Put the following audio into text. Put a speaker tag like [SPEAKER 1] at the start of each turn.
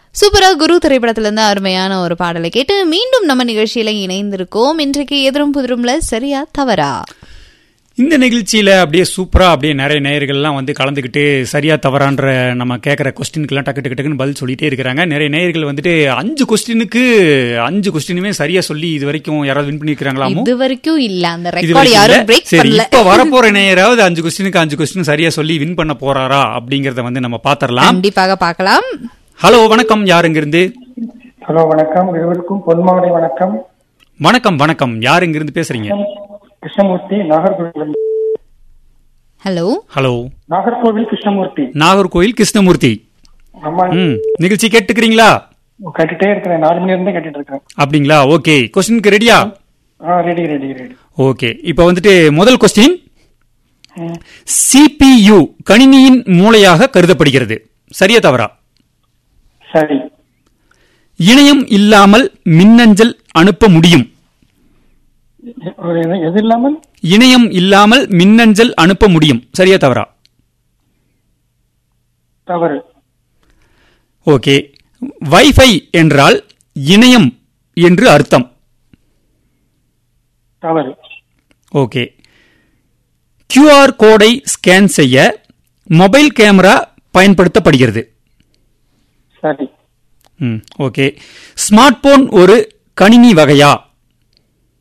[SPEAKER 1] சூப்பரா குரு திரைப்படத்துல இருந்து அருமையான ஒரு பாடலை கேட்டு மீண்டும் நம்ம நிகழ்ச்சியில இணைந்திருக்கோம் இன்றைக்கு எதிரும் புதிரும்ல சரியா தவறா
[SPEAKER 2] இந்த நிகழ்ச்சியில அப்படியே சூப்பரா அப்படியே நிறைய நேயர்கள்லாம் வந்து கலந்துக்கிட்டு சரியா தவறான்ற நம்ம கேட்குற கொஸ்டினுக்கெல்லாம் டக்கு டக்கு டக்குன்னு பதில் சொல்லிட்டே இருக்கிறாங்க நிறைய நேயர்கள் வந்துட்டு அஞ்சு கொஸ்டினுக்கு அஞ்சு கொஸ்டினுமே சரியா சொல்லி இது வரைக்கும் யாராவது வின் பண்ணிருக்காங்களாமோ
[SPEAKER 1] இது வரைக்கும் இல்ல அந்த
[SPEAKER 2] இது
[SPEAKER 1] ரெக்கார்ட்
[SPEAKER 2] வரைக்கும்
[SPEAKER 1] யாரும்
[SPEAKER 2] இல்ல.
[SPEAKER 1] பிரேக்
[SPEAKER 2] சரி
[SPEAKER 1] பண்ணல
[SPEAKER 2] இப்ப வரப்போற நேயராவது அஞ்சு கொஸ்டினுக்கு அஞ்சு கொஸ்டின் சரியா சொல்லி வின் பண்ண போறாரா அப்படிங்கறத வந்து நம்ம பாத்திரலாம்
[SPEAKER 1] கண்டிப்பாக பார்க்கலாம்
[SPEAKER 2] ஹலோ வணக்கம் யாருங்க இருந்து
[SPEAKER 3] ஹலோ வணக்கம் இருவருக்கும் பொன்மாலை வணக்கம்
[SPEAKER 2] வணக்கம் வணக்கம் யாருங்க இருந்து பேசுறீங்க
[SPEAKER 3] கிருஷ்ணமூர்த்தி நாகர்கோவில்
[SPEAKER 1] ஹலோ
[SPEAKER 2] ஹலோ
[SPEAKER 3] நாகர்கோவில் கிருஷ்ணமூர்த்தி
[SPEAKER 2] நாகர்கோயில் கிருஷ்ணமூர்த்தி
[SPEAKER 3] ஆமா
[SPEAKER 2] ம் நிகழ்ச்சி கேட்டுக்கிறீங்களா
[SPEAKER 3] கட்டிட்டே இருக்கிறேன் நாலு மணி இருந்து கட்டிட்டு இருக்கேன்
[SPEAKER 2] அப்படிங்களா ஓகே கொஸ்டினுக்கு ரெடியா
[SPEAKER 3] ஆ ரெடி ரெடி ரெடி
[SPEAKER 2] ஓகே இப்போ வந்துட்டு முதல் கொஸ்டின் சிபியு கணினியின் மூளையாக கருதப்படுகிறது சரியா தவறா
[SPEAKER 3] சரி
[SPEAKER 2] இணையம் இல்லாமல் மின்னஞ்சல் அனுப்ப முடியும்
[SPEAKER 3] ஒரு இது- எது இல்லாமல்
[SPEAKER 2] இணையம் இல்லாமல் மின்னஞ்சல் அனுப்ப முடியும் சரியா தவறா
[SPEAKER 3] தவறு
[SPEAKER 2] ஓகே வைஃபை என்றால் இணையம் என்று அர்த்தம்
[SPEAKER 3] தவறு
[SPEAKER 2] ஓகே QR கோடை ஸ்கேன் செய்ய மொபைல் கேமரா பயன்படுத்தப்படுகிறது
[SPEAKER 3] சரி
[SPEAKER 2] ம் ஓகே ஸ்மார்ட் போன் ஒரு கணினி வகையா